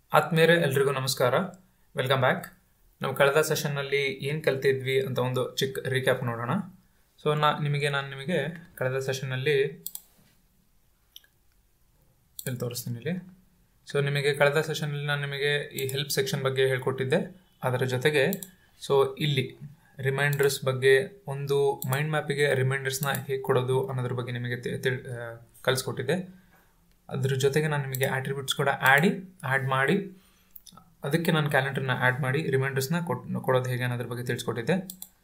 ಆತ್ಮೀಯರೇ ಎಲ್ರಿಗೂ ನಮಸ್ಕಾರ ವೆಲ್ಕಮ್ ಬ್ಯಾಕ್ ನಾವು ಕಳೆದ ಸೆಷನ್ನಲ್ಲಿ ಏನು ಕಲ್ತಿದ್ವಿ ಅಂತ ಒಂದು ಚಿಕ್ಕ ರೀಕ್ಯಾಪ್ ನೋಡೋಣ ಸೊ ನಾ ನಿಮಗೆ ನಾನು ನಿಮಗೆ ಕಳೆದ ಸೆಷನ್ನಲ್ಲಿ ಇಲ್ಲಿ ತೋರಿಸ್ತೀನಿ ಇಲ್ಲಿ ಸೊ ನಿಮಗೆ ಕಳೆದ ಸೆಷನಲ್ಲಿ ನಾನು ನಿಮಗೆ ಈ ಹೆಲ್ಪ್ ಸೆಕ್ಷನ್ ಬಗ್ಗೆ ಹೇಳ್ಕೊಟ್ಟಿದ್ದೆ ಅದರ ಜೊತೆಗೆ ಸೊ ಇಲ್ಲಿ ರಿಮೈಂಡರ್ಸ್ ಬಗ್ಗೆ ಒಂದು ಮೈಂಡ್ ಮ್ಯಾಪಿಗೆ ರಿಮೈಂಡರ್ಸ್ನ ಹೇಗೆ ಕೊಡೋದು ಅನ್ನೋದ್ರ ಬಗ್ಗೆ ನಿಮಗೆ ತಿ- ತಿಳ್ ಆ, ಕಲಿಸ್ಕೊಟ್ಟಿದ್ದೆ ಅದ್ರ ಜೊತೆಗೆ ನಾನು ನಿಮಗೆ ಆಟ್ರಿಬ್ಯೂಟ್ಸ್ ಕೂಡ ಆಡಿ ಆ್ಯಡ್ ಮಾಡಿ ಅದಕ್ಕೆ ನಾನು ಕ್ಯಾಲೆಂಡರ್ನ ಆ್ಯಡ್ ಮಾಡಿ ರಿಮೈಂಡರ್ಸ್ನ ಕೊಟ್ ಕೊಡೋದು ಹೇಗೆ ಅನ್ನೋದ್ರ ಬಗ್ಗೆ ತಿಳಿಸ್ಕೊಟ್ಟಿದ್ದೆ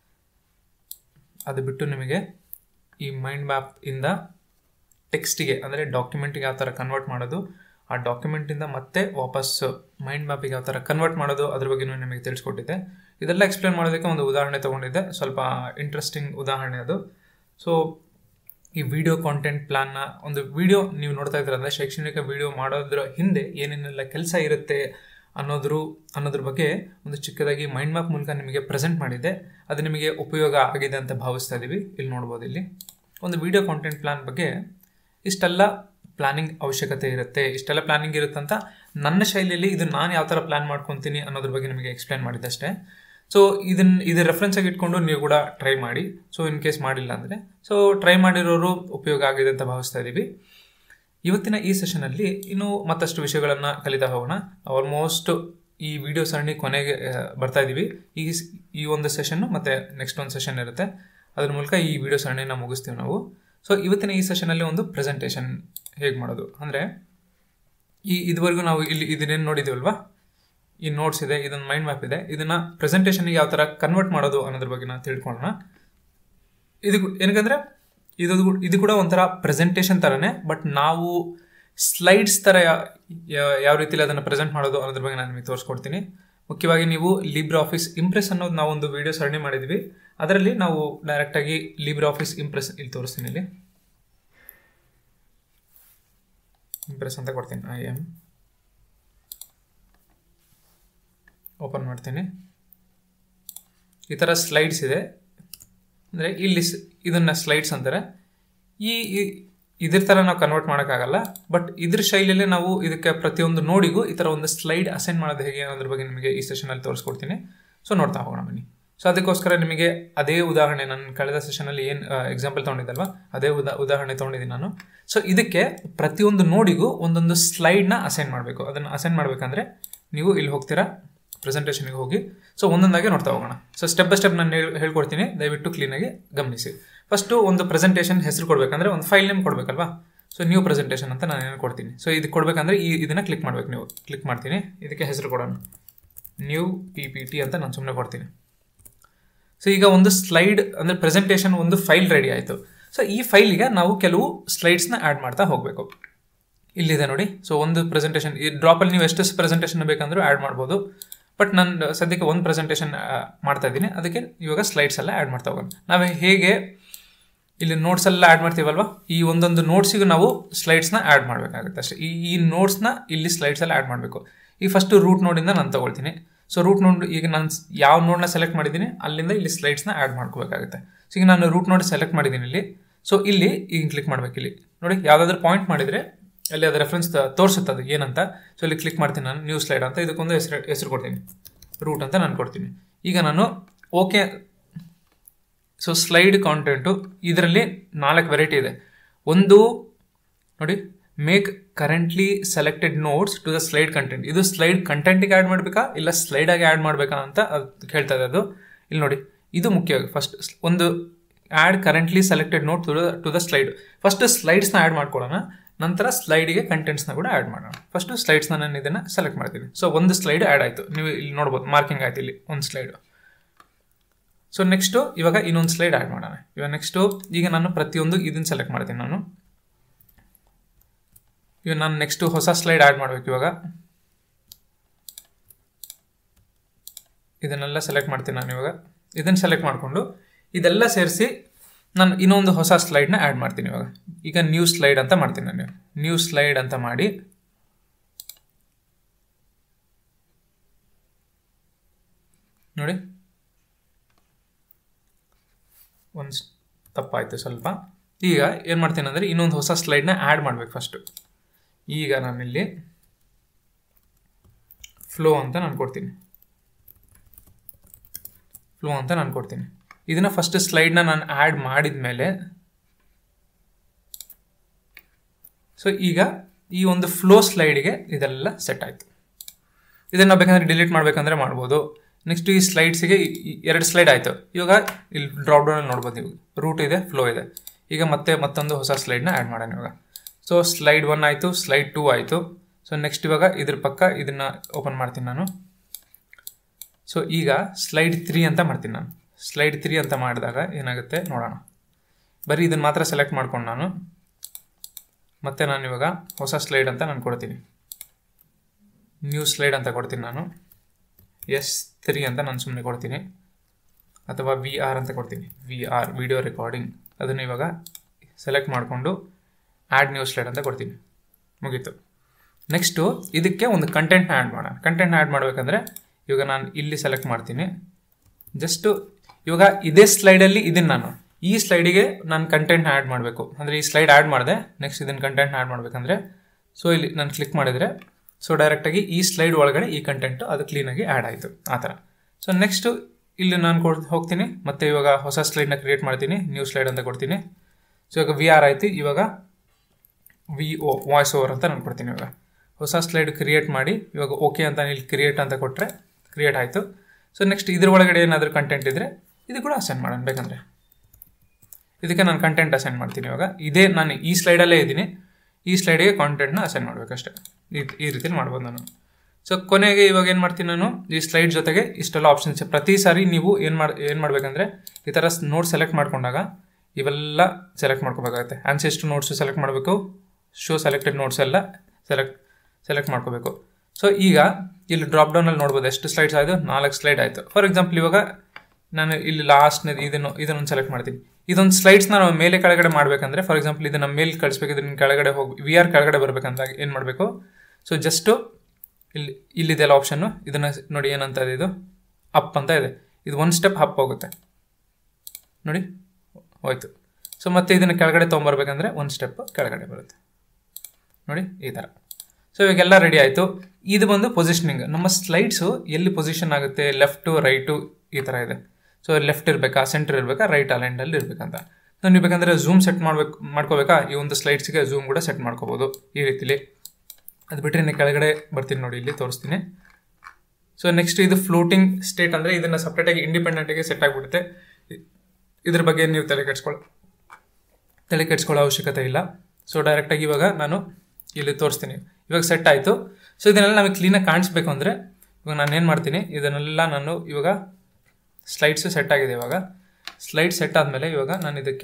ಅದು ಬಿಟ್ಟು ನಿಮಗೆ ಈ ಮೈಂಡ್ ಮ್ಯಾಪ್ ಇಂದ ಟೆಕ್ಸ್ಟಿಗೆ ಅಂದರೆ ಡಾಕ್ಯುಮೆಂಟಿಗೆ ಯಾವ ಥರ ಕನ್ವರ್ಟ್ ಮಾಡೋದು ಆ ಡಾಕ್ಯುಮೆಂಟಿಂದ ಮತ್ತೆ ವಾಪಸ್ ಮೈಂಡ್ ಮ್ಯಾಪಿಗೆ ಯಾವ ಥರ ಕನ್ವರ್ಟ್ ಮಾಡೋದು ಅದ್ರ ಬಗ್ಗೆ ನಿಮಗೆ ತಿಳಿಸ್ಕೊಟ್ಟಿದ್ದೆ ಇದೆಲ್ಲ ಎಕ್ಸ್ಪ್ಲೇನ್ ಮಾಡೋದಕ್ಕೆ ಒಂದು ಉದಾಹರಣೆ ತೊಗೊಂಡಿದ್ದೆ ಸ್ವಲ್ಪ ಇಂಟ್ರೆಸ್ಟಿಂಗ್ ಉದಾಹರಣೆ ಅದು ಸೊ ಈ ವಿಡಿಯೋ ಕಾಂಟೆಂಟ್ ಪ್ಲಾನ್ನ ಒಂದು ವಿಡಿಯೋ ನೀವು ನೋಡ್ತಾ ಇದ್ದೀರ ಅಂದರೆ ಶೈಕ್ಷಣಿಕ ವಿಡಿಯೋ ಮಾಡೋದ್ರ ಹಿಂದೆ ಏನೇನೆಲ್ಲ ಕೆಲಸ ಇರುತ್ತೆ ಅನ್ನೋದ್ರ ಅನ್ನೋದ್ರ ಬಗ್ಗೆ ಒಂದು ಚಿಕ್ಕದಾಗಿ ಮೈಂಡ್ ಮ್ಯಾಪ್ ಮೂಲಕ ನಿಮಗೆ ಪ್ರೆಸೆಂಟ್ ಮಾಡಿದ್ದೆ ಅದು ನಿಮಗೆ ಉಪಯೋಗ ಆಗಿದೆ ಅಂತ ಭಾವಿಸ್ತಾ ಇದ್ದೀವಿ ಇಲ್ಲಿ ನೋಡ್ಬೋದು ಇಲ್ಲಿ ಒಂದು ವಿಡಿಯೋ ಕಾಂಟೆಂಟ್ ಪ್ಲಾನ್ ಬಗ್ಗೆ ಇಷ್ಟೆಲ್ಲ ಪ್ಲಾನಿಂಗ್ ಅವಶ್ಯಕತೆ ಇರುತ್ತೆ ಇಷ್ಟೆಲ್ಲ ಪ್ಲಾನಿಂಗ್ ಇರುತ್ತಂತ ನನ್ನ ಶೈಲಿಯಲ್ಲಿ ಇದು ನಾನು ಯಾವ ಥರ ಪ್ಲಾನ್ ಮಾಡ್ಕೊತೀನಿ ಅನ್ನೋದ್ರ ಬಗ್ಗೆ ನಿಮಗೆ ಎಕ್ಸ್ಪ್ಲೇನ್ ಮಾಡಿದ್ದಷ್ಟೇ ಸೊ ಇದನ್ನ ಇದು ರೆಫರೆನ್ಸ್ ಆಗಿ ಇಟ್ಕೊಂಡು ನೀವು ಕೂಡ ಟ್ರೈ ಮಾಡಿ ಸೊ ಇನ್ ಕೇಸ್ ಮಾಡಿಲ್ಲ ಅಂದರೆ ಸೊ ಟ್ರೈ ಮಾಡಿರೋರು ಉಪಯೋಗ ಆಗಿದೆ ಅಂತ ಭಾವಿಸ್ತಾ ಇದ್ದೀವಿ ಇವತ್ತಿನ ಈ ಸೆಷನಲ್ಲಿ ಇನ್ನೂ ಮತ್ತಷ್ಟು ವಿಷಯಗಳನ್ನು ಕಲಿತಾ ಹೋಗೋಣ ಆಲ್ಮೋಸ್ಟ್ ಈ ವಿಡಿಯೋ ಸರಣಿ ಕೊನೆಗೆ ಆ, ಬರ್ತಾ ಇದ್ದೀವಿ ಈ ಸ್- ಈ ಒಂದು ಸೆಷನ್ನು ಮತ್ತು ನೆಕ್ಸ್ಟ್ ಒಂದು ಸೆಷನ್ ಇರುತ್ತೆ ಅದ್ರ ಮೂಲಕ ಈ ವಿಡಿಯೋ ಸರಣಿನ ಮುಗಿಸ್ತೀವಿ ನಾವು ಸೊ ಇವತ್ತಿನ ಈ ಸೆಷನಲ್ಲಿ ಒಂದು ಪ್ರೆಸೆಂಟೇಷನ್ ಹೇಗೆ ಮಾಡೋದು ಅಂದರೆ ಈ ಇದುವರೆಗೂ ನಾವು ಇಲ್ಲಿ ಇದನ್ನೇನು ನೋಡಿದ್ದೀವಲ್ವಾ ಈ ನೋಟ್ಸ್ ಇದೆ ಇದೊಂದು ಮೈಂಡ್ ಮ್ಯಾಪ್ ಇದೆ ಇದನ್ನ ಪ್ರೆಸೆಂಟೇಷನ್ಗೆ ಯಾವ ಥರ ಕನ್ವರ್ಟ್ ಮಾಡೋದು ಅನ್ನೋದ್ರ ಬಗ್ಗೆ ನಾವು ತಿಳ್ಕೊಳ್ಳೋಣ ಇದು ಏನಕ್ಕಂದ್ರೆ ಇದು ಇದು ಕೂಡ ಒಂಥರ ಪ್ರೆಸೆಂಟೇಷನ್ ಥರನೇ ಬಟ್ ನಾವು ಸ್ಲೈಡ್ಸ್ ಥರ ಯಾ- ಯಾ- ಯಾವ ರೀತಿಲಿ ಅದನ್ನು ಪ್ರೆಸೆಂಟ್ ಮಾಡೋದು ಅನ್ನೋದ್ರ ಬಗ್ಗೆ ನಾನು ನಿಮಗೆ ತೋರಿಸ್ಕೊಡ್ತೀನಿ ಮುಖ್ಯವಾಗಿ ನೀವು ಲಿಬ್ರೆ ಆಫೀಸ್ ಇಂಪ್ರೆಸ್ ಅನ್ನೋದು ನಾವು ಒಂದು ವಿಡಿಯೋ ಸರಣಿ ಮಾಡಿದ್ವಿ ಅದರಲ್ಲಿ ನಾವು ಡೈರೆಕ್ಟಾಗಿ ಲಿಬ್ರೆ ಆಫೀಸ್ ಇಂಪ್ರೆಸ್ ಇಲ್ಲಿ ತೋರಿಸ್ತೀನಿ ಇಲ್ಲಿ ಇಂಪ್ರೆಸ್ ಅಂತ ಕೊಡ್ತೀನಿ ಐ ಎಮ್ ಓಪನ್ ಮಾಡ್ತೀನಿ ಈ ಥರ ಸ್ಲೈಡ್ಸ್ ಇದೆ ಅಂದರೆ ಇಲ್ಲಿ ಸ್- ಇದನ್ನ ಸ್ಲೈಡ್ಸ್ ಅಂತಾರೆ ಈ ಈ- ಇದ್ರ ಥರ ನಾವು ಕನ್ವರ್ಟ್ ಮಾಡೋಕ್ಕಾಗಲ್ಲ ಬಟ್ ಇದ್ರ ಶೈಲಿಯಲ್ಲೇ ನಾವು ಇದಕ್ಕೆ ಪ್ರತಿಯೊಂದು ನೋಡಿಗೂ ಈ ಥರ ಒಂದು ಸ್ಲೈಡ್ ಅಸೆಂಡ್ ಮಾಡೋದು ಹೇಗೆ ಅನ್ನೋದ್ರ ಬಗ್ಗೆ ನಿಮಗೆ ಈ ಸೆಷನಲ್ಲಿ ತೋರಿಸ್ಕೊಡ್ತೀನಿ ಸೊ ನೋಡ್ತಾ ಹೋಗೋಣ ಬನ್ನಿ ಸೊ ಅದಕ್ಕೋಸ್ಕರ ನಿಮಗೆ ಅದೇ ಉದಾಹರಣೆ ನಾನು ಕಳೆದ ಸೆಷನಲ್ಲಿ ಏನು ಎಕ್ಸಾಂಪಲ್ ತೊಗೊಂಡಿದ್ದಲ್ವಾ ಅದೇ ಉದಾ ಉದಾಹರಣೆ ತೊಗೊಂಡಿದ್ದೀನಿ ನಾನು ಸೊ ಇದಕ್ಕೆ ಪ್ರತಿಯೊಂದು ನೋಡಿಗೂ ಒಂದೊಂದು ಸ್ಲೈಡ್ನ ಅಸೆಂಡ್ ಮಾಡಬೇಕು ಅದನ್ನು ಅಸೆಂಡ್ ಮಾಡಬೇಕಂದ್ರೆ ನೀವು ಇಲ್ಲಿ ಹೋಗ್ತೀರಾ ಪ್ರೆಸೆಂಟೇಷನ್ಗೆ ಹೋಗಿ ಸೊ ಒಂದೊಂದಾಗಿ ನೋಡ್ತಾ ಹೋಗೋಣ ಸೊ ಸ್ಟೆಪ್ ಬೈ ಸ್ಟೆಪ್ ನಾನು ಹೇಳ್- ಹೇಳ್ಕೊಡ್ತೀನಿ ದಯವಿಟ್ಟು ಕ್ಲೀನಾಗಿ ಗಮನಿಸಿ ಫಸ್ಟು ಒಂದು ಪ್ರೆಸೆಂಟೇಷನ್ ಹೆಸರು ಕೊಡಬೇಕಂದ್ರೆ ಒಂದು ಫೈಲ್ ನೇಮ್ ಕೊಡಬೇಕಲ್ವಾ ಸೊ ನ್ಯೂ ಪ್ರೆಸೆಂಟೇಷನ್ ಅಂತ ನಾನು ಏನು ಕೊಡ್ತೀನಿ ಸೊ ಇದಕ್ಕೆ ಕೊಡಬೇಕಂದ್ರೆ ಈ ಇದನ್ನು ಕ್ಲಿಕ್ ಮಾಡ್ಬೇಕು ನೀವು ಕ್ಲಿಕ್ ಮಾಡ್ತೀನಿ ಇದಕ್ಕೆ ಹೆಸರು ಕೊಡೋಣ ನ್ಯೂ ಪಿ ಪಿ ಟಿ ಅಂತ ನಾನು ಸುಮ್ಮನೆ ಕೊಡ್ತೀನಿ ಸೊ ಈಗ ಒಂದು ಸ್ಲೈಡ್ ಅಂದರೆ ಪ್ರೆಸೆಂಟೇಷನ್ ಒಂದು ಫೈಲ್ ರೆಡಿ ಆಯಿತು ಸೊ ಈ ಫೈಲಿಗೆ ನಾವು ಕೆಲವು ಸ್ಲೈಡ್ಸ್ನ ಆ್ಯಡ್ ಮಾಡ್ತಾ ಹೋಗಬೇಕು ಇಲ್ಲಿದೆ ನೋಡಿ ಸೊ ಒಂದು ಪ್ರೆಸೆಂಟೇಷನ್ ಈ ಡ್ರಾಪಲ್ಲಿ ನೀವು ಎಷ್ಟು ಪ್ರೆಸೆಂಟೇಷನ್ ಬೇಕಂದ್ರೂ ಆ್ಯಡ್ ಮಾಡ್ಬೋದು ಬಟ್ ನಾನು ಸದ್ಯಕ್ಕೆ ಒಂದು ಪ್ರೆಸೆಂಟೇಷನ್ ಮಾಡ್ತಾ ಇದ್ದೀನಿ ಅದಕ್ಕೆ ಇವಾಗ ಸ್ಲೈಡ್ಸ್ ಎಲ್ಲ ಆ್ಯಡ್ ಮಾಡ್ತಾ ಹೋಗೋಣ ನಾವು ಹೇಗೆ ಇಲ್ಲಿ ನೋಟ್ಸ್ ಎಲ್ಲ ಆ್ಯಡ್ ಮಾಡ್ತೀವಲ್ವಾ ಈ ಒಂದೊಂದು ನೋಟ್ಸಿಗೂ ನಾವು ಸ್ಲೈಡ್ಸ್ನ ಆ್ಯಡ್ ಮಾಡಬೇಕಾಗುತ್ತೆ ಅಷ್ಟೇ ಈ ಈ ನೋಟ್ಸ್ನ ಇಲ್ಲಿ ಸ್ಲೈಡ್ಸ್ ಎಲ್ಲ ಆ್ಯಡ್ ಮಾಡಬೇಕು ಈ ಫಸ್ಟು ರೂಟ್ ನೋಡಿಂದ ನಾನು ತಗೊಳ್ತೀನಿ ಸೊ ರೂಟ್ ನೋಡ್ ಈಗ ನಾನು ಸ್- ಯಾವ ನೋಡ್ನ ಸೆಲೆಕ್ಟ್ ಮಾಡಿದ್ದೀನಿ ಅಲ್ಲಿಂದ ಇಲ್ಲಿ ಸ್ಲೈಡ್ಸ್ನ ಆ್ಯಡ್ ಮಾಡ್ಕೋಬೇಕಾಗುತ್ತೆ ಸೊ ಈಗ ನಾನು ರೂಟ್ ನೋಡ್ ಸೆಲೆಕ್ಟ್ ಮಾಡಿದ್ದೀನಿ ಇಲ್ಲಿ ಸೊ ಇಲ್ಲಿ ಈಗ ಕ್ಲಿಕ್ ಮಾಡ್ಬೇಕು ಇಲ್ಲಿ ನೋಡಿ ಯಾವುದಾದ್ರೂ ಪಾಯಿಂಟ್ ಮಾಡಿದರೆ ಅಲ್ಲಿ ಅದು ರೆಫರೆನ್ಸ್ ತೋರಿಸುತ್ತೆ ಅದು ಏನಂತ ಸೊ ಇಲ್ಲಿ ಕ್ಲಿಕ್ ಮಾಡ್ತೀನಿ ನಾನು ನ್ಯೂ ಸ್ಲೈಡ್ ಅಂತ ಇದಕ್ಕೊಂದು ಹೆಸರು ಹೆಸರು ಕೊಡ್ತೀನಿ ರೂಟ್ ಅಂತ ನಾನು ಕೊಡ್ತೀನಿ ಈಗ ನಾನು ಓಕೆ ಸೊ ಸ್ಲೈಡ್ ಕಾಂಟೆಂಟು ಇದರಲ್ಲಿ ನಾಲ್ಕು ವೆರೈಟಿ ಇದೆ ಒಂದು ನೋಡಿ make currently selected notes to the slide content ಇದು ಸ್ಲೈಡ್ ಕಂಟೆಂಟಿಗೆ ಆ್ಯಡ್ ಮಾಡಬೇಕಾ ಇಲ್ಲ ಸ್ಲೈಡಾಗಿ ಆ್ಯಡ್ ಮಾಡಬೇಕಾ ಅಂತ ಅದು ಹೇಳ್ತಾ ಇದೆ ಅದು ಇಲ್ಲಿ ನೋಡಿ ಇದು ಮುಖ್ಯವಾಗಿ ಫಸ್ಟ್ ಒಂದು add currently selected note to the to the slide first ಸ್ಲೈಡ್ಸ್ನ ಆ್ಯಡ್ ಮಾಡ್ಕೊಳ್ಳೋಣ ನಂತರ ಸ್ಲೈಡಿಗೆ ಕಂಟೆಂಟ್ಸ್ನ ಕೂಡ ಆ್ಯಡ್ ಮಾಡೋಣ ಫಸ್ಟು ಸ್ಲೈಡ್ಸ್ನ ನಾನು ಇದನ್ನು ಸೆಲೆಕ್ಟ್ ಮಾಡ್ತೀನಿ ಸೊ ಒಂದು ಸ್ಲೈಡ್ ಆ್ಯಡ್ ಆಯಿತು ನೀವು ಇಲ್ಲಿ ನೋಡ್ಬೋದು ಮಾರ್ಕಿಂಗ್ ಆಯ್ತು ಇಲ್ಲಿ ಒಂದು ಸ್ಲೈಡ್ ಸೊ ನೆಕ್ಸ್ಟು ಇವಾಗ ಇನ್ನೊಂದು ಸ್ಲೈಡ್ ಆ್ಯಡ್ ಮಾಡೋಣ ಇವಾಗ ನೆಕ್ಸ್ಟು ಈಗ ನಾನು ಪ್ರತಿಯೊಂದು ಇದನ್ನು ಸೆಲೆಕ್ಟ್ ಮಾಡ್ತೀನಿ ನಾನು ಇವಾಗ ನಾನು ನೆಕ್ಸ್ಟು ಹೊಸ ಸ್ಲೈಡ್ ಆ್ಯಡ್ ಮಾಡಬೇಕು ಇವಾಗ ಇದನ್ನೆಲ್ಲ ಸೆಲೆಕ್ಟ್ ಮಾಡ್ತೀನಿ ನಾನು ಇವಾಗ ಇದನ್ನು ಸೆಲೆಕ್ಟ್ ಮಾಡಿಕೊಂಡು ಇದೆಲ್ಲ ಸೇರಿಸಿ ನಾನು ಇನ್ನೊಂದು ಹೊಸ ಸ್ಲೈಡ್ನ ಆ್ಯಡ್ ಮಾಡ್ತೀನಿ ಇವಾಗ ಈಗ ನ್ಯೂ ಸ್ಲೈಡ್ ಅಂತ ಮಾಡ್ತೀನಿ ನಾನು ನ್ಯೂ ಸ್ಲೈಡ್ ಅಂತ ಮಾಡಿ ನೋಡಿ ಒಂದು ತಪ್ಪಾಯಿತು ಸ್ವಲ್ಪ ಈಗ ಏನು ಮಾಡ್ತೀನಿ ಅಂದರೆ ಇನ್ನೊಂದು ಹೊಸ ಸ್ಲೈಡ್ನ ಆ್ಯಡ್ ಮಾಡಬೇಕು ಫಸ್ಟು ಈಗ ನಾನಿಲ್ಲಿ ಫ್ಲೋ ಅಂತ ನಾನು ಕೊಡ್ತೀನಿ ಫ್ಲೋ ಅಂತ ನಾನು ಕೊಡ್ತೀನಿ ಇದನ್ನ ಫಸ್ಟ್ ಸ್ಲೈಡ್ನ ನಾನು ಆ್ಯಡ್ ಮಾಡಿದ ಮೇಲೆ ಸೊ ಈಗ ಈ ಒಂದು ಫ್ಲೋ ಸ್ಲೈಡ್ಗೆ ಇದೆಲ್ಲ ಸೆಟ್ ಆಯಿತು ಇದನ್ನು ಬೇಕಂದ್ರೆ ಡಿಲೀಟ್ ಮಾಡಬೇಕಂದ್ರೆ ಮಾಡ್ಬೋದು ನೆಕ್ಸ್ಟ್ ಈ ಸ್ಲೈಡ್ಸಿಗೆ ಎರಡು ಸ್ಲೈಡ್ ಆಯಿತು ಇವಾಗ ಇಲ್ಲಿ ಡ್ರಾಪ್ ಡೌನಲ್ಲಿ ನೋಡ್ಬೋದು ನೀವು ರೂಟ್ ಇದೆ ಫ್ಲೋ ಇದೆ ಈಗ ಮತ್ತೆ ಮತ್ತೊಂದು ಹೊಸ ಸ್ಲೈಡ್ನ ಆ್ಯಡ್ ಮಾಡೋಣ ಇವಾಗ ಸೊ ಸ್ಲೈಡ್ ಒನ್ ಆಯಿತು ಸ್ಲೈಡ್ ಟೂ ಆಯಿತು ಸೊ ನೆಕ್ಸ್ಟ್ ಇವಾಗ ಇದ್ರ ಪಕ್ಕ ಇದನ್ನು ಓಪನ್ ಮಾಡ್ತೀನಿ ನಾನು ಸೊ ಈಗ ಸ್ಲೈಡ್ ತ್ರೀ ಅಂತ ಮಾಡ್ತೀನಿ ನಾನು ಸ್ಲೈಡ್ ತ್ರೀ ಅಂತ ಮಾಡಿದಾಗ ಏನಾಗುತ್ತೆ ನೋಡೋಣ ಬರೀ ಇದನ್ನು ಮಾತ್ರ ಸೆಲೆಕ್ಟ್ ಮಾಡ್ಕೊಂಡು ನಾನು ಮತ್ತೆ ನಾನು ಇವಾಗ ಹೊಸ ಸ್ಲೈಡ್ ಅಂತ ನಾನು ಕೊಡ್ತೀನಿ ನ್ಯೂ ಸ್ಲೈಡ್ ಅಂತ ಕೊಡ್ತೀನಿ ನಾನು ಎಸ್ ತ್ರೀ ಅಂತ ನಾನು ಸುಮ್ಮನೆ ಕೊಡ್ತೀನಿ ಅಥವಾ ವಿ ಆರ್ ಅಂತ ಕೊಡ್ತೀನಿ ವಿ ಆರ್ ವಿಡಿಯೋ ರೆಕಾರ್ಡಿಂಗ್ ಅದನ್ನು ಇವಾಗ ಸೆಲೆಕ್ಟ್ ಮಾಡಿಕೊಂಡು ಆ್ಯಡ್ ನ್ಯೂ ಸ್ಲೈಡ್ ಅಂತ ಕೊಡ್ತೀನಿ ಮುಗೀತು ನೆಕ್ಸ್ಟು ಇದಕ್ಕೆ ಒಂದು ಕಂಟೆಂಟ್ನ ಆ್ಯಡ್ ಮಾಡೋಣ ಕಂಟೆಂಟ್ನ ಆ್ಯಡ್ ಮಾಡಬೇಕಂದ್ರೆ ಇವಾಗ ನಾನು ಇಲ್ಲಿ ಸೆಲೆಕ್ಟ್ ಮಾಡ್ತೀನಿ ಜಸ್ಟು ಇವಾಗ ಇದೇ ಸ್ಲೈಡಲ್ಲಿ ಇದನ್ನು ನಾನು ಈ ಸ್ಲೈಡಿಗೆ ನಾನು ಕಂಟೆಂಟ್ನ ಆ್ಯಡ್ ಮಾಡಬೇಕು ಅಂದರೆ ಈ ಸ್ಲೈಡ್ ಆ್ಯಡ್ ಮಾಡಿದೆ ನೆಕ್ಸ್ಟ್ ಇದನ್ನು ಕಂಟೆಂಟ್ನ ಆ್ಯಡ್ ಮಾಡಬೇಕಂದ್ರೆ ಸೊ ಇಲ್ಲಿ ನಾನು ಕ್ಲಿಕ್ ಮಾಡಿದರೆ ಸೊ ಡೈರೆಕ್ಟಾಗಿ ಈ ಸ್ಲೈಡ್ ಒಳಗಡೆ ಈ ಕಂಟೆಂಟು ಅದು ಕ್ಲೀನಾಗಿ ಆ್ಯಡ್ ಆಯಿತು ಆ ಥರ ಸೊ ನೆಕ್ಸ್ಟು ಇಲ್ಲಿ ನಾನು ಕೊಡ್ ಹೋಗ್ತೀನಿ ಮತ್ತು ಇವಾಗ ಹೊಸ ಸ್ಲೈಡ್ನ ಕ್ರಿಯೇಟ್ ಮಾಡ್ತೀನಿ ನ್ಯೂ ಸ್ಲೈಡ್ ಅಂತ ಕೊಡ್ತೀನಿ ಸೊ ಇವಾಗ ವಿ ಆರ್ ಆಯ್ತು ಇವಾಗ ವಿ ಓ ವಾಯ್ಸ್ ಓವರ್ ಅಂತ ನಾನು ಕೊಡ್ತೀನಿ ಇವಾಗ ಹೊಸ ಸ್ಲೈಡ್ ಕ್ರಿಯೇಟ್ ಮಾಡಿ ಇವಾಗ ಓಕೆ ಅಂತ ಇಲ್ಲಿ ಕ್ರಿಯೇಟ್ ಅಂತ ಕೊಟ್ಟರೆ ಕ್ರಿಯೇಟ್ ಆಯಿತು ಸೊ ನೆಕ್ಸ್ಟ್ ಇದ್ರ ಒಳಗಡೆ ಏನಾದರೂ ಕಂಟೆಂಟ್ ಇದ್ದರೆ ಇದು ಕೂಡ ಅಸೆಂಡ್ ಮಾಡೋಣ ಬೇಕಂದರೆ ಇದಕ್ಕೆ ನಾನು ಕಂಟೆಂಟ್ ಅಸೆಂಡ್ ಮಾಡ್ತೀನಿ ಇವಾಗ ಇದೇ ನಾನು ಈ ಸ್ಲೈಡಲ್ಲೇ ಇದ್ದೀನಿ ಈ ಸ್ಲೈಡಿಗೆ ಕಾಂಟೆಂಟ್ನ ಅಸೆಂಡ್ ಮಾಡಬೇಕಷ್ಟೇ ಈ ಈ ರೀತಿಲಿ ಮಾಡ್ಬೋದು ನಾನು ಸೊ ಕೊನೆಗೆ ಇವಾಗ ಏನು ಮಾಡ್ತೀನಿ ನಾನು ಈ ಸ್ಲೈಡ್ ಜೊತೆಗೆ ಇಷ್ಟೆಲ್ಲ ಆಪ್ಷನ್ಸ್ ಪ್ರತಿ ಸಾರಿ ನೀವು ಏನು ಮಾಡಿ ಏನು ಮಾಡಬೇಕಂದ್ರೆ ಈ ಥರ ನೋಟ್ ಸೆಲೆಕ್ಟ್ ಮಾಡ್ಕೊಂಡಾಗ ಇವೆಲ್ಲ ಸೆಲೆಕ್ಟ್ ಮಾಡ್ಕೋಬೇಕಾಗುತ್ತೆ ಆನ್ಸೆಸ್ಟ್ ನೋಟ್ಸು ಸೆಲೆಕ್ಟ್ ಮಾಡಬೇಕು ಶೋ ಸೆಲೆಕ್ಟೆಡ್ ನೋಟ್ಸ್ ಎಲ್ಲ ಸೆಲೆಕ್ಟ್ ಸೆಲೆಕ್ಟ್ ಮಾಡ್ಕೋಬೇಕು ಸೊ ಈಗ ಇಲ್ಲಿ ಡ್ರಾಪ್ ಡೌನಲ್ಲಿ ನೋಡ್ಬೋದು ಎಷ್ಟು ಸ್ಲೈಡ್ಸ್ ಆಯಿತು ನಾಲ್ಕು ಸ್ಲೈಡ್ ಆಯಿತು ಫಾರ್ ಎಕ್ಸಾಂಪಲ್ ಇವಾಗ ನಾನು ಇಲ್ಲಿ ಲಾಸ್ಟ್ನೇ ಇದನ್ನು ಇದನ್ನೊಂದು ಸೆಲೆಕ್ಟ್ ಮಾಡ್ತೀನಿ ಇದೊಂದು ಸ್ಲೈಡ್ಸ್ನ ನಾವು ಮೇಲೆ ಕೆಳಗಡೆ ಮಾಡಬೇಕಂದ್ರೆ ಫಾರ್ ಎಕ್ಸಾಂಪಲ್ ಇದನ್ನು ಮೇಲೆ ಕಳಿಸ್ಬೇಕು ಇದನ್ನ ಕೆಳಗಡೆ ಹೋಗಿ ವಿ ಆರ್ ಕೆಳಗಡೆ ಬರ್ಬೇಕಂದಾಗ ಏನು ಮಾಡಬೇಕು ಸೊ ಜಸ್ಟು ಇಲ್ಲಿ ಇಲ್ಲಿದೆಲ್ಲ ಆಪ್ಷನ್ನು ಇದನ್ನು ನೋಡಿ ಏನಂತ ಇದೆ ಇದು ಅಪ್ ಅಂತ ಇದೆ ಇದು ಒಂದು ಸ್ಟೆಪ್ ಅಪ್ ಹೋಗುತ್ತೆ ನೋಡಿ ಹೋಯ್ತು ಸೊ ಮತ್ತೆ ಇದನ್ನು ಕೆಳಗಡೆ ತೊಗೊಂಬರ್ಬೇಕಂದ್ರೆ ಒಂದು ಸ್ಟೆಪ್ ಕೆಳಗಡೆ ಬರುತ್ತೆ ನೋಡಿ ಈ ಥರ ಸೊ ಇವಾಗೆಲ್ಲ ರೆಡಿ ಆಯಿತು ಇದು ಬಂದು ಪೊಸಿಷನಿಂಗ್ ನಮ್ಮ ಸ್ಲೈಡ್ಸು ಎಲ್ಲಿ ಪೊಸಿಷನ್ ಆಗುತ್ತೆ ಲೆಫ್ಟು ರೈಟು ಈ ಥರ ಇದೆ ಸೊ ಲೆಫ್ಟ್ ಇರಬೇಕಾ ಸೆಂಟರ್ ಇರಬೇಕಾ ರೈಟ್ ಅಲೈಂಡಲ್ಲಿ ಇರಬೇಕಂತ ಸೊ ನೀವು ಬೇಕಂದರೆ ಝೂಮ್ ಸೆಟ್ ಮಾಡ್ಬೇಕು ಮಾಡ್ಕೋಬೇಕಾ ಈ ಒಂದು ಸ್ಲೈಡ್ಸ್ಗೆ ಝೂಮ್ ಕೂಡ ಸೆಟ್ ಮಾಡ್ಕೋಬೋದು ಈ ರೀತಿಲಿ ಅದು ಬಿಟ್ಟರೆ ಇನ್ನು ಕೆಳಗಡೆ ಬರ್ತೀನಿ ನೋಡಿ ಇಲ್ಲಿ ತೋರಿಸ್ತೀನಿ ಸೊ ನೆಕ್ಸ್ಟ್ ಇದು ಫ್ಲೋಟಿಂಗ್ ಸ್ಟೇಟ್ ಅಂದರೆ ಇದನ್ನು ಸಪ್ರೇಟಾಗಿ ಇಂಡಿಪೆಂಡೆಂಟಾಗಿ ಸೆಟ್ ಆಗಿಬಿಡುತ್ತೆ ಇದ್ರ ಬಗ್ಗೆ ನೀವು ತಲೆ ಕೆಡ್ಸ್ಕೊಳ್ಳೋ ತಲೆ ಕೆಡ್ಸ್ಕೊಳ್ಳೋ ಅವಶ್ಯಕತೆ ಇಲ್ಲ ಸೊ ಡೈರೆಕ್ಟಾಗಿ ಇವಾಗ ನಾನು ಇಲ್ಲಿ ತೋರಿಸ್ತೀನಿ ಇವಾಗ ಸೆಟ್ ಆಯಿತು ಸೊ ಇದನ್ನೆಲ್ಲ ನಮಗೆ ಕ್ಲೀನಾಗಿ ಕಾಣಿಸ್ಬೇಕು ಅಂದರೆ ಇವಾಗ ನಾನು ಏನು ಮಾಡ್ತೀನಿ ಇದನ್ನೆಲ್ಲ ನಾನು ಇವಾಗ ಸ್ಲೈಡ್ಸು ಸೆಟ್ ಆಗಿದೆ ಇವಾಗ ಸ್ಲೈಡ್ ಸೆಟ್ ಆದಮೇಲೆ ಇವಾಗ ನಾನು ಇದಕ್ಕೆ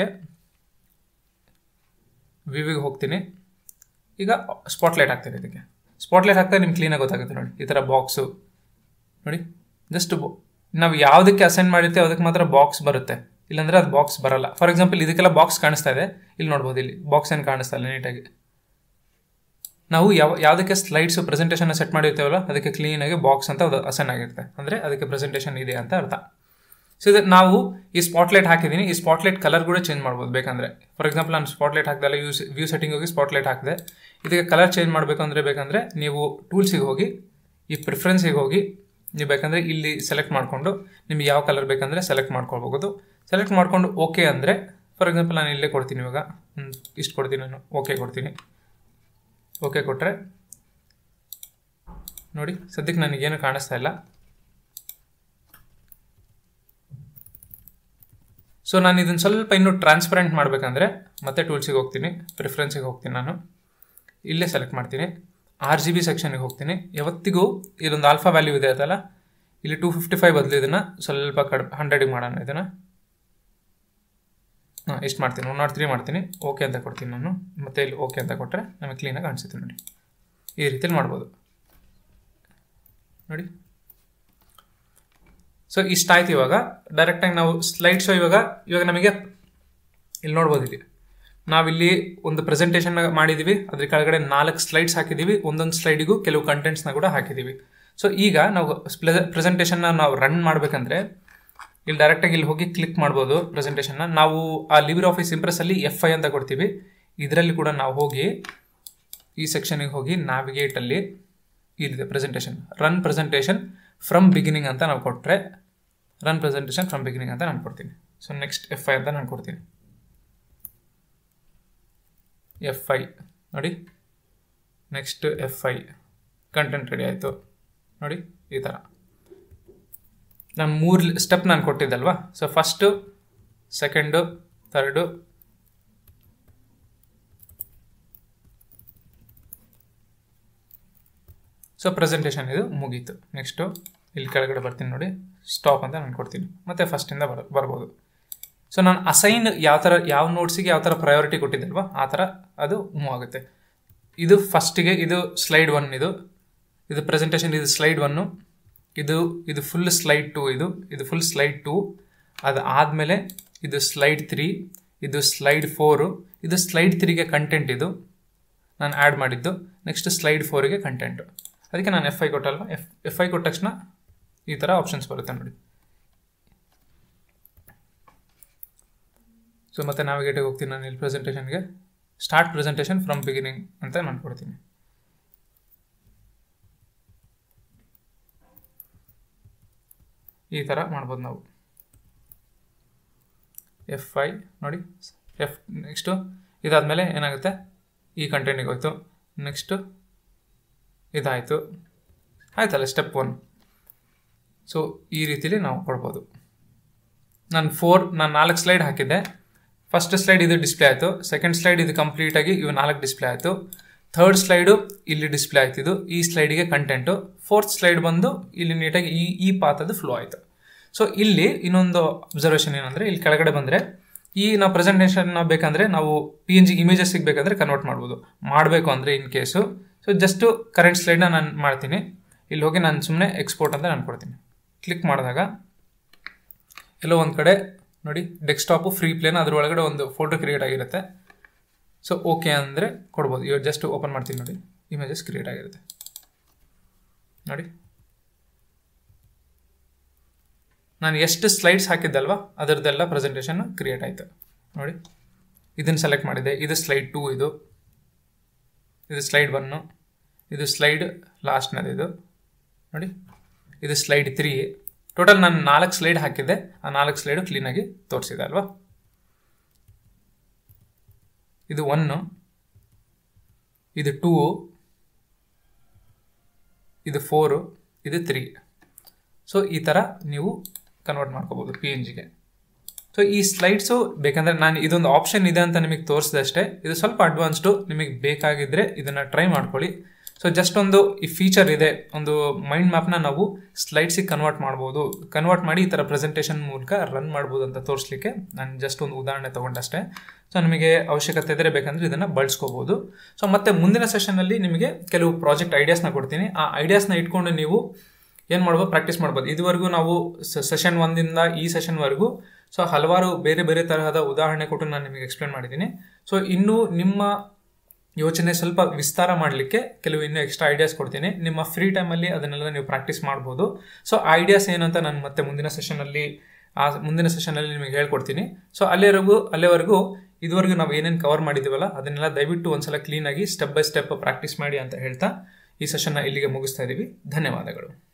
ವಿವಿಗೆ ಹೋಗ್ತೀನಿ ಈಗ ಸ್ಪಾಟ್ಲೈಟ್ ಹಾಕ್ತೀನಿ ಇದಕ್ಕೆ ಸ್ಪಾಟ್ಲೈಟ್ ಹಾಕ್ತಾ ನಿಮ್ಗೆ ಕ್ಲೀನಾಗಿ ಗೊತ್ತಾಗುತ್ತೆ ನೋಡಿ ಈ ಥರ ಬಾಕ್ಸು ನೋಡಿ ಜಸ್ಟ್ ನಾವು ಯಾವುದಕ್ಕೆ ಅಸೆಂಡ್ ಮಾಡಿರ್ತೀವಿ ಅದಕ್ಕೆ ಮಾತ್ರ ಬಾಕ್ಸ್ ಬರುತ್ತೆ ಇಲ್ಲಾಂದರೆ ಅದು ಬಾಕ್ಸ್ ಬರಲ್ಲ ಫಾರ್ ಎಕ್ಸಾಂಪಲ್ ಇದಕ್ಕೆಲ್ಲ ಬಾಕ್ಸ್ ಕಾಣಿಸ್ತಾ ಇದೆ ಇಲ್ಲಿ ನೋಡ್ಬೋದು ಇಲ್ಲಿ ಬಾಕ್ಸ್ ಏನು ಕಾಣಿಸ್ತಾ ಇಲ್ಲ ನೀಟಾಗಿ ನಾವು ಯಾವ ಯಾವುದಕ್ಕೆ ಸ್ಲೈಡ್ಸು ಪ್ರೆಸೆಂಟೇಷನ್ ಸೆಟ್ ಮಾಡಿರ್ತೀವಲ್ಲ ಅದಕ್ಕೆ ಕ್ಲೀನಾಗಿ ಬಾಕ್ಸ್ ಅಂತ ಅದು ಅಸೆಂಡ್ ಆಗಿರುತ್ತೆ ಅಂದರೆ ಅದಕ್ಕೆ ಪ್ರೆಸೆಂಟೇಷನ್ ಇದೆ ಅಂತ ಅರ್ಥ ಸೊ ಇದು ನಾವು ಈ ಸ್ಪಾಟ್ಲೈಟ್ ಹಾಕಿದ್ದೀನಿ ಈ ಸ್ಪಾಟ್ಲೈಟ್ ಕಲರ್ ಕೂಡ ಚೇಂಜ್ ಮಾಡ್ಬೋದು ಬೇಕಂದರೆ ಫಾರ್ ಎಕ್ಸಾಂಪಲ್ ನಾನು ಸ್ಪಾಟ್ಲೈಟ್ ಹಾಕಿದಲ್ಲ ಯೂಸ್ ವ್ಯೂ ಸೆಟ್ಟಿಂಗ್ ಹೋಗಿ ಸ್ಪಾಟ್ಲೈಟ್ ಹಾಕಿದೆ ಇದಕ್ಕೆ ಕಲರ್ ಚೇಂಜ್ ಮಾಡಬೇಕು ಅಂದರೆ ಬೇಕಂದರೆ ನೀವು ಟೂಲ್ಸಿಗೆ ಹೋಗಿ ಈ ಪ್ರಿಫರೆನ್ಸಿಗೆ ಹೋಗಿ ನೀವು ಬೇಕಂದರೆ ಇಲ್ಲಿ ಸೆಲೆಕ್ಟ್ ಮಾಡಿಕೊಂಡು ನಿಮ್ಗೆ ಯಾವ ಕಲರ್ ಬೇಕಂದರೆ ಸೆಲೆಕ್ಟ್ ಮಾಡ್ಕೊಳ್ಬೋದು ಸೆಲೆಕ್ಟ್ ಮಾಡಿಕೊಂಡು ಓಕೆ ಅಂದರೆ ಫಾರ್ ಎಕ್ಸಾಂಪಲ್ ನಾನು ಇಲ್ಲೇ ಕೊಡ್ತೀನಿ ಇವಾಗ ಇಷ್ಟು ಕೊಡ್ತೀನಿ ನಾನು ಓಕೆ ಕೊಡ್ತೀನಿ ಓಕೆ ಕೊಟ್ಟರೆ ನೋಡಿ ಸದ್ಯಕ್ಕೆ ನನಗೇನು ಕಾಣಿಸ್ತಾ ಇಲ್ಲ ಸೊ ನಾನು ಇದನ್ನು ಸ್ವಲ್ಪ ಇನ್ನೂ ಟ್ರಾನ್ಸ್ಪರೆಂಟ್ ಮಾಡಬೇಕಂದ್ರೆ ಮತ್ತೆ ಟೂಲ್ಸಿಗೆ ಹೋಗ್ತೀನಿ ಪ್ರಿಫರೆನ್ಸಿಗೆ ಹೋಗ್ತೀನಿ ನಾನು ಇಲ್ಲೇ ಸೆಲೆಕ್ಟ್ ಮಾಡ್ತೀನಿ ಆರ್ ಜಿ ಬಿ ಸೆಕ್ಷನ್ಗೆ ಹೋಗ್ತೀನಿ ಯಾವತ್ತಿಗೂ ಇಲ್ಲೊಂದು ಆಲ್ಫಾ ವ್ಯಾಲ್ಯೂ ಇದೆ ಅದಲ್ಲ ಇಲ್ಲಿ ಟೂ ಫಿಫ್ಟಿ ಫೈವ್ ಬದಲು ಇದನ್ನು ಸ್ವಲ್ಪ ಕಡಿಮೆ ಹಂಡ್ರೆಡಿಗೆ ಮಾಡೋಣ ಇದನ್ನು ಹಾಂ ಇಷ್ಟು ಮಾಡ್ತೀನಿ ಒನ್ ನಾಟ್ ತ್ರೀ ಮಾಡ್ತೀನಿ ಓಕೆ ಅಂತ ಕೊಡ್ತೀನಿ ನಾನು ಮತ್ತೆ ಇಲ್ಲಿ ಓಕೆ ಅಂತ ಕೊಟ್ಟರೆ ನಮಗೆ ಕ್ಲೀನಾಗಿ ಕಾಣಿಸುತ್ತೆ ನೋಡಿ ಈ ರೀತಿಯಲ್ಲಿ ಮಾಡ್ಬೋದು ನೋಡಿ ಸೊ ಇಷ್ಟ ಆಯ್ತು ಇವಾಗ ಡೈರೆಕ್ಟಾಗಿ ನಾವು ಸ್ಲೈಡ್ ಶೋ ಇವಾಗ ಇವಾಗ ನಮಗೆ ಇಲ್ಲಿ ನೋಡ್ಬೋದು ಇಲ್ಲಿ ನಾವಿಲ್ಲಿ ಒಂದು ಪ್ರೆಸೆಂಟೇಷನ್ ಮಾಡಿದ್ದೀವಿ ಅದ್ರ ಕೆಳಗಡೆ ನಾಲ್ಕು ಸ್ಲೈಡ್ಸ್ ಹಾಕಿದ್ದೀವಿ ಒಂದೊಂದು ಸ್ಲೈಡಿಗೂ ಕೆಲವು ಕಂಟೆಂಟ್ಸ್ನ ಕೂಡ ಹಾಕಿದ್ದೀವಿ ಸೊ ಈಗ ನಾವು ಪ್ರೆಸೆಂಟೇಷನ್ನ ನಾವು ರನ್ ಮಾಡಬೇಕಂದ್ರೆ ಇಲ್ಲಿ ಡೈರೆಕ್ಟಾಗಿ ಇಲ್ಲಿ ಹೋಗಿ ಕ್ಲಿಕ್ ಮಾಡ್ಬೋದು ಪ್ರೆಸೆಂಟೇಷನ್ನ ನಾವು ಆ ಲಿಬ್ರೆ ಆಫೀಸ್ ಇಂಪ್ರೆಸ್ಸಲ್ಲಿ ಎಫ್ ಐ ಅಂತ ಕೊಡ್ತೀವಿ ಇದರಲ್ಲಿ ಕೂಡ ನಾವು ಹೋಗಿ ಈ ಸೆಕ್ಷನಿಗೆ ಹೋಗಿ ನ್ಯಾವಿಗೇಟಲ್ಲಿ ಇಲ್ಲಿದೆ presentation run presentation from beginning ಅಂತ ನಾವು ಕೊಟ್ಟರೆ ರನ್ ಪ್ರೆಸೆಂಟೇಷನ್ ಫ್ರಮ್ ಬಿಗಿನಿಂಗ್ ಅಂತ ನಾನು ಕೊಡ್ತೀನಿ ಸೊ ನೆಕ್ಸ್ಟ್ ಎಫ್ ಐ ಅಂತ ನಾನು ಕೊಡ್ತೀನಿ ಎಫ್ ಐ ನೋಡಿ next F I content ready ಆಯಿತು ನೋಡಿ ಈ ಥರ ನಾನು ಮೂರು ಸ್ಟೆಪ್ ನಾನು ಕೊಟ್ಟಿದ್ದಲ್ವಾ so first second third so presentation ಇದು ಮುಗೀತು ನೆಕ್ಸ್ಟು ಇಲ್ಲಿ ಕೆಳಗಡೆ ಬರ್ತೀನಿ ನೋಡಿ ಸ್ಟಾಪ್ ಅಂತ ನಾನು ಕೊಡ್ತೀನಿ ಮತ್ತು ಫಸ್ಟಿಂದ ಬರ ಬರ್ಬೋದು ಸೊ ನಾನು ಅಸೈನ್ ಯಾವ ಥರ ಯಾವ ನೋಟ್ಸಿಗೆ ಯಾವ ಥರ ಪ್ರಯಾರಿಟಿ ಕೊಟ್ಟಿದ್ದಲ್ವಾ ಆ ಥರ ಅದು ಮೂವ್ ಆಗುತ್ತೆ ಇದು ಫಸ್ಟಿಗೆ ಇದು ಸ್ಲೈಡ್ ಒನ್ ಇದು ಇದು ಪ್ರೆಸೆಂಟೇಷನ್ ಇದು ಸ್ಲೈಡ್ ಒನ್ನು ಇದು ಇದು ಫುಲ್ ಸ್ಲೈಡ್ ಟು ಇದು ಇದು ಫುಲ್ ಸ್ಲೈಡ್ ಟು ಅದು ಆದಮೇಲೆ ಇದು ಸ್ಲೈಡ್ ತ್ರೀ ಇದು ಸ್ಲೈಡ್ ಫೋರು ಇದು ಸ್ಲೈಡ್ ತ್ರೀಗೆ ಕಂಟೆಂಟ್ ಇದು ನಾನು ಆ್ಯಡ್ ಮಾಡಿದ್ದು ನೆಕ್ಸ್ಟ್ ಸ್ಲೈಡ್ ಫೋರಿಗೆ ಕಂಟೆಂಟು ಅದಕ್ಕೆ ನಾನು ಎಫ್ ಐ ಕೊಟ್ಟಲ್ವ ಎಫ್ ಎಫ್ ಐ ಕೊಟ್ಟ ತಕ್ಷಣ ಈ ಥರ ಆಪ್ಷನ್ಸ್ ಬರುತ್ತೆ ನೋಡಿ ಸೊ ಮತ್ತೆ ನಾವಿಗೇಟಿಗೆ ಹೋಗ್ತೀನಿ ನಾನು ಇಲ್ಲಿ ಪ್ರೆಸೆಂಟೇಷನ್ಗೆ ಸ್ಟಾರ್ಟ್ ಪ್ರೆಸೆಂಟೇಷನ್ ಫ್ರಮ್ ಬಿಗಿನಿಂಗ್ ಅಂತ ನಾನು ಕೊಡ್ತೀನಿ ಈ ಥರ ಮಾಡ್ಬೋದು ನಾವು ಎಫ್ ಐ ನೋಡಿ ಎಫ್ ನೆಕ್ಸ್ಟು ಇದಾದಮೇಲೆ ಏನಾಗುತ್ತೆ ಈ ಕಂಟೆಂಟಿಗೆ ಹೋಯ್ತು ನೆಕ್ಸ್ಟು ಇದಾಯಿತು ಆಯ್ತಲ್ಲ ಸ್ಟೆಪ್ ಒನ್ ಸೊ ಈ ರೀತಿಲಿ ನಾವು ಕೊಡ್ಬೋದು ನಾನು ಫೋರ್ ನಾನು ನಾಲ್ಕು ಸ್ಲೈಡ್ ಹಾಕಿದ್ದೆ ಫಸ್ಟ್ ಸ್ಲೈಡ್ ಇದು ಡಿಸ್ಪ್ಲೇ ಆಯಿತು ಸೆಕೆಂಡ್ ಸ್ಲೈಡ್ ಇದು ಕಂಪ್ಲೀಟಾಗಿ ಇವು ನಾಲ್ಕು ಡಿಸ್ಪ್ಲೇ ಆಯಿತು ಥರ್ಡ್ ಸ್ಲೈಡು ಇಲ್ಲಿ ಡಿಸ್ಪ್ಲೇ ಆಯ್ತು ಇದು ಈ ಸ್ಲೈಡಿಗೆ ಕಂಟೆಂಟು ಫೋರ್ತ್ ಸ್ಲೈಡ್ ಬಂದು ಇಲ್ಲಿ ನೀಟಾಗಿ ಈ ಈ ಪಾತದ್ದು ಫ್ಲೋ ಆಯಿತು ಸೊ ಇಲ್ಲಿ ಇನ್ನೊಂದು ಅಬ್ಸರ್ವೇಷನ್ ಏನಂದರೆ ಇಲ್ಲಿ ಕೆಳಗಡೆ ಬಂದರೆ ಈ ನಾವು ಪ್ರೆಸೆಂಟೇಷನ್ ಬೇಕಂದರೆ ನಾವು ಪಿ ಎನ್ ಜಿ ಇಮೇಜಸ್ ಸಿಗಬೇಕಂದ್ರೆ ಕನ್ವರ್ಟ್ ಮಾಡ್ಬೋದು ಮಾಡಬೇಕು ಅಂದರೆ in case so just current ಸ್ಲೈಡ್ನ ನಾನು ಮಾಡ್ತೀನಿ ಇಲ್ಲಿ ಹೋಗಿ ನಾನು ಸುಮ್ಮನೆ ಎಕ್ಸ್ಪೋರ್ಟ್ ಅಂತ ನಾನು ಕೊಡ್ತೀನಿ ಕ್ಲಿಕ್ ಮಾಡಿದಾಗ ಎಲ್ಲೋ ಒಂದು ಕಡೆ ನೋಡಿ ಡೆಸ್ಕ್ಟಾಪು ಫ್ರೀ ಪ್ಲೇನ್ ಅದ್ರ ಒಳಗಡೆ ಒಂದು ಫೋಟೋ ಕ್ರಿಯೇಟ್ ಆಗಿರುತ್ತೆ ಸೊ ಓಕೆ ಅಂದರೆ ಕೊಡ್ಬೋದು ಇವಾಗ ಜಸ್ಟ್ ಓಪನ್ ಮಾಡ್ತೀನಿ ನೋಡಿ ಇಮೇಜಸ್ ಕ್ರಿಯೇಟ್ ಆಗಿರುತ್ತೆ ನೋಡಿ ನಾನು ಎಷ್ಟು ಸ್ಲೈಡ್ಸ್ ಹಾಕಿದ್ದಲ್ವಾ ಅದರದ್ದೆಲ್ಲ ಪ್ರೆಸೆಂಟೇಷನ್ ಕ್ರಿಯೇಟ್ ಆಯಿತು ನೋಡಿ ಇದನ್ನು ಸೆಲೆಕ್ಟ್ ಮಾಡಿದೆ ಇದು ಸ್ಲೈಡ್ ಟೂ ಇದು ಇದು ಸ್ಲೈಡ್ ಒನ್ನು ಇದು ಸ್ಲೈಡ್ ಲಾಸ್ಟ್ನದು ಇದು ನೋಡಿ ಇದು ಸ್ಲೈಡ್ ತ್ರೀ ಟೋಟಲ್ ನಾನು ನಾಲ್ಕು ಸ್ಲೈಡ್ ಹಾಕಿದ್ದೆ ಆ ನಾಲ್ಕು ಸ್ಲೈಡು ಕ್ಲೀನಾಗಿ ತೋರಿಸಿದೆ ಅಲ್ವಾ ಇದು ಒನ್ನು ಇದು ಟೂ ಇದು ಫೋರು ಇದು ತ್ರೀ ಸೊ ಈ ಥರ ನೀವು ಕನ್ವರ್ಟ್ ಮಾಡ್ಕೋಬೋದು ಪಿ ಎನ್ ಜಿಗೆ ಸೊ ಈ ಸ್ಲೈಡ್ಸು ಬೇಕಂದರೆ ನಾನು ಇದೊಂದು ಆಪ್ಷನ್ ಇದೆ ಅಂತ ನಿಮಗೆ ತೋರಿಸಿದಷ್ಟೇ ಇದು ಸ್ವಲ್ಪ ಅಡ್ವಾನ್ಸ್ಡು ನಿಮಗೆ ಬೇಕಾಗಿದ್ದರೆ ಇದನ್ನು ಟ್ರೈ ಮಾಡ್ಕೊಳ್ಳಿ ಸೊ ಜಸ್ಟ್ ಒಂದು ಈ ಫೀಚರ್ ಇದೆ ಒಂದು ಮೈಂಡ್ ಮ್ಯಾಪ್ನ ನಾವು ಸ್ಲೈಡ್ಸಿಗೆ ಕನ್ವರ್ಟ್ ಮಾಡ್ಬೋದು ಕನ್ವರ್ಟ್ ಮಾಡಿ ಈ ಥರ ಪ್ರೆಸೆಂಟೇಷನ್ ಮೂಲಕ ರನ್ ಮಾಡ್ಬೋದು ಅಂತ ತೋರಿಸ್ಲಿಕ್ಕೆ ನಾನು ಜಸ್ಟ್ ಒಂದು ಉದಾಹರಣೆ ತೊಗೊಂಡಷ್ಟೇ ಸೊ ನಿಮಗೆ ಅವಶ್ಯಕತೆ ಇದ್ದರೆ ಬೇಕಂದರೆ ಇದನ್ನು ಬಳಸ್ಕೋಬೋದು ಸೊ ಮತ್ತೆ ಮುಂದಿನ ಸೆಷನಲ್ಲಿ ನಿಮಗೆ ಕೆಲವು ಪ್ರಾಜೆಕ್ಟ್ ಐಡಿಯಾಸ್ನ ಕೊಡ್ತೀನಿ ಆ ಐಡಿಯಾಸ್ನ ಇಟ್ಕೊಂಡು ನೀವು ಏನು ಮಾಡ್ಬೋದು ಪ್ರಾಕ್ಟೀಸ್ ಮಾಡ್ಬೋದು ಇದುವರೆಗೂ ನಾವು ಸೆಷನ್ ಒಂದಿಂದ ಈ ಸೆಷನ್ವರೆಗೂ ಸೊ ಹಲವಾರು ಬೇರೆ ಬೇರೆ ತರಹದ ಉದಾಹರಣೆ ಕೊಟ್ಟು ನಾನು ನಿಮಗೆ ಎಕ್ಸ್ಪ್ಲೇನ್ ಮಾಡಿದ್ದೀನಿ ಸೊ ಇನ್ನೂ ನಿಮ್ಮ ಯೋಚನೆ ಸ್ವಲ್ಪ ವಿಸ್ತಾರ ಮಾಡಲಿಕ್ಕೆ ಕೆಲವು ಇನ್ನೂ ಎಕ್ಸ್ಟ್ರಾ ಐಡಿಯಾಸ್ ಕೊಡ್ತೀನಿ ನಿಮ್ಮ ಫ್ರೀ ಟೈಮಲ್ಲಿ ಅದನ್ನೆಲ್ಲ ನೀವು ಪ್ರಾಕ್ಟೀಸ್ ಮಾಡ್ಬೋದು ಸೊ ಐಡಿಯಾಸ್ ಏನು ಅಂತ ನಾನು ಮತ್ತೆ ಮುಂದಿನ ಸೆಷನಲ್ಲಿ ಆ ಮುಂದಿನ ಸೆಷನಲ್ಲಿ ನಿಮಗೆ ಹೇಳ್ಕೊಡ್ತೀನಿ ಸೊ ಅಲ್ಲಿವರೆಗೂ ಅಲ್ಲಿವರೆಗೂ ಇದುವರೆಗೂ ನಾವು ಏನೇನು ಕವರ್ ಮಾಡಿದ್ದೀವಲ್ಲ ಅದನ್ನೆಲ್ಲ ದಯವಿಟ್ಟು ಒಂದ್ಸಲ ಕ್ಲೀನಾಗಿ ಸ್ಟೆಪ್ ಬೈ ಸ್ಟೆಪ್ ಪ್ರಾಕ್ಟೀಸ್ ಮಾಡಿ ಅಂತ ಹೇಳ್ತಾ ಈ ಸೆಷನ್ನ ಇಲ್ಲಿಗೆ ಮುಗಿಸ್ತಾ ಇದ್ದೀವಿ ಧನ್ಯವಾದಗಳು